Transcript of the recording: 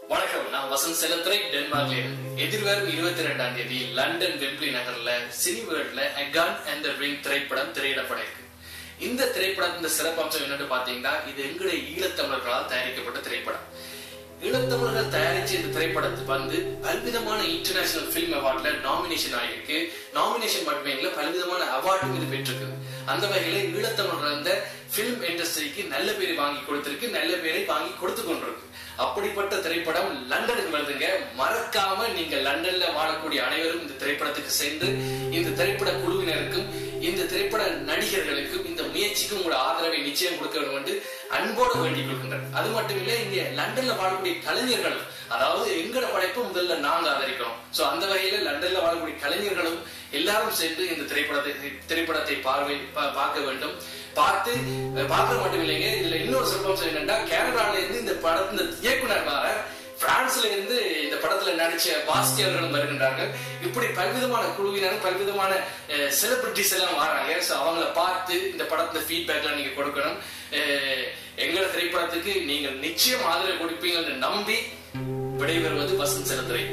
வணக்கம் நான் வசந்த் செலத்துறை டென்மார்க்ல இருந்து எதிர்வரும் இருபத்தி ரெண்டாம் தேதி லண்டன் வெம்ப்ளி நகர்ல சினி வேர்ல்ட்ல அகான் அண்ட் த ரிங் திரைப்படம் திரையிடப்பட இருக்கு இந்த திரைப்படம் இந்த சிறப்பம்சம் என்னன்னு பாத்தீங்கன்னா இது எங்களுடைய ஈழத்தமிழர்களால் தயாரிக்கப்பட்ட திரைப்படம் ஈழத்தமிழர்கள் தயாரிச்ச இந்த திரைப்படத்துக்கு வந்து பல்விதமான இன்டர்நேஷனல் பிலிம் அவார்ட்ல நாமினேஷன் ஆகிருக்கு நாமினேஷன் மட்டுமே இல்ல பல்விதமான அவார்டும் இது பெற்றிருக்கு அந்த வகையில ஈழத்தமிழர்கள் அந்த பிலிம் இண்டஸ்ட்ரிக்கு நல்ல பேரை வாங்கி கொடுத்திருக்கு நல்ல பேரை வாங்கி கொடுத்து கொண்டிருக்கு அப்படிப்பட்ட திரைப்படம் லண்டனுக்கு வருதுங்க மறக்காம நீங்க லண்டன்ல வாழக்கூடிய அனைவரும் இந்த திரைப்படத்துக்கு சென்று இந்த திரைப்பட குழுவினருக்கும் இந்த திரைப்பட நடிகர்களுக்கும் இந்த முயற்சிக்கும் உங்களோட ஆதரவை நிச்சயம் கொடுக்க வேண்டும் என்று அன்போடு வேண்டிக் கொள்கின்றனர் அது மட்டும் இல்ல இங்க லண்டன்ல வாழக்கூடிய கலைஞர்கள் அதாவது எங்கட படைப்பு முதல்ல நாங்க ஆதரிக்கிறோம் சோ அந்த வகையில லண்டன்ல வாழக்கூடிய கலைஞர்களும் எல்லாரும் சென்று இந்த திரைப்படத்தை திரைப்படத்தை பார்வை பா- பார்க்க வேண்டும் பார்த்து அஹ், பார்க்க மட்டும் இல்லைங்க இதுல இன்னொரு சிறப்பம்சம் என்னன்னா கனடால இருந்து இந்த படத்து இந்த இயக்குனர் வர பிரான்ஸ்ல இருந்து இந்த படத்துல நடிச்ச பாஸ்கி அவர்களும் வருகின்றார்கள் இப்படி பல்விதமான குழுவினர் பல்விதமான செலிபிரிட்டிஸ் எல்லாம் வராங்க சோ அவங்கள பார்த்து இந்த படத்துல ஃபீட்பேக்லாம் நீங்க கொடுக்கணும் அஹ், எங்களோட திரைப்படத்துக்கு நீங்கள் நிச்சயம் ஆதரவு கொடுப்பீங்கன்னு நம்பி விடைபெறுவது வசந்த் செலுத்துறை